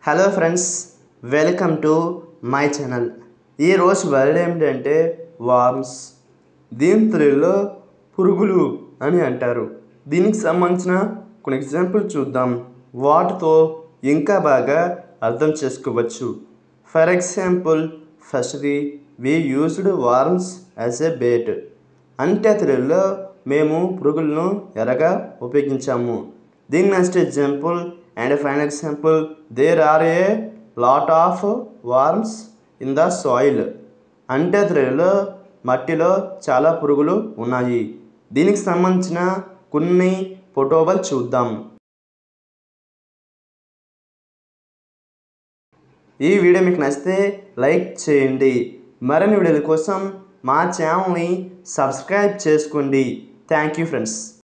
hello friends welcome to my channel ఈరోజు word ఏమిటంటే worms దీని తెలుగులో పురుగులు అని అంటారు దీనికి సంబంధించిన కొన్ని ఎగ్జాంపుల్ చూద్దాం వాటితో ఇంకా బాగా అర్థం చేసుకోవచ్చు ఫర్ ఎగ్జాంపుల్ ఫస్ట్ది we used worms as a bait అంటే తెలుగులో మేము పురుగులను ఎరగా ఉపయోగించాము దీని next example and fine example there are a lot of worms in the soil అంటే తెలుగులో మట్టిలో చాలా పురుగులు ఉన్నాయి దీనికి సంబంధించిన కొన్ని ఫోటోలు చూద్దాం ఈ వీడియో మీకు నచ్చితే లైక్ చేయండి మరిన్ని వీడియోల కోసం మా ఛానల్ని సబ్స్క్రైబ్ చేసుకోండి థ్యాంక్ యూ ఫ్రెండ్స్